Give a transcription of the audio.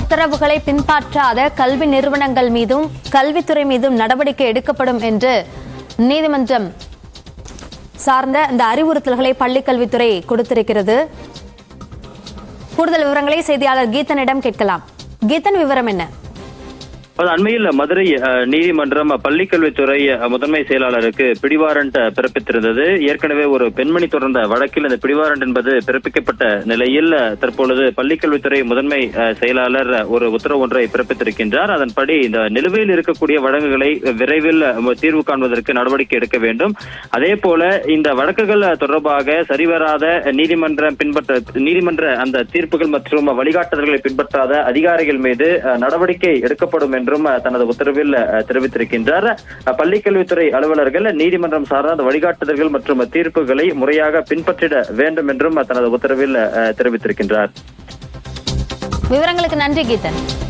உத்தரவுகளை பின்பற்றாத கல்வி நிறுவனங்கள் மீதும் கல்வித்துறை மீதும் நடவடிக்கை எடுக்கப்படும் என்று நீதிமன்றம் சார்ந்த இந்த அறிவுறுத்தல்களை பள்ளிக்கல்வித்துறை கொடுத்திருக்கிறது கூடுதல் விவரங்களை செய்தியாளர் கீதனிடம் கேட்கலாம் கீதன் விவரம் என்ன அது அண்மையில் மதுரை அஹ், நீதிமன்றம் பள்ளிக்கல்வித்துறை அஹ், முதன்மை செயலாளருக்கு பிடிவாரண்ட் அஹ், பிறப்பித்திருந்தது ஏற்கனவே ஒரு பெண்மணி தொடர்ந்த வழக்கில் இந்த பிடிவாரண்ட் என்பது பிறப்பிக்கப்பட்ட நிலையில் அஹ், தற்பொழுது பள்ளிக்கல்வித்துறை முதன்மை அஹ், செயலாளர் அஹ், ஒரு உத்தரவு ஒன்றை பிறப்பித்திருக்கின்றார் அதன்படி இந்த நிலுவையில் இருக்கக்கூடிய வழக்குகளை விரைவில் அஹ், தீர்வு காண்பதற்கு நடவடிக்கை எடுக்க வேண்டும் அதே போல இந்த வழக்குகள் அஹ், தொடர்பாக சரிவராத நீதிமன்றம் பின்பற்ற நீதிமன்ற அந்த தீர்ப்புகள் மற்றும் வழிகாட்டுதல்களை பின்பற்றாத அதிகாரிகள் மீது அஹ், நடவடிக்கை எடுக்கப்படும் என்றும் அஹ், தனது உத்தரவில் அஹ், தெரிவித்திருக்கின்றார் அஹ், பள்ளிக்கல்வித்துறை அலுவலர்கள் நீதிமன்றம் சார்ந்த அந்த வழிகாட்டுதல்கள் மற்றும் தீர்ப்புகளை முறையாக பின்பற்றிட வேண்டும் என்றும் அஹ், தனது உத்தரவில் அஹ், தெரிவித்திருக்கின்றார் விவரங்களுக்கு நன்றி கீதன்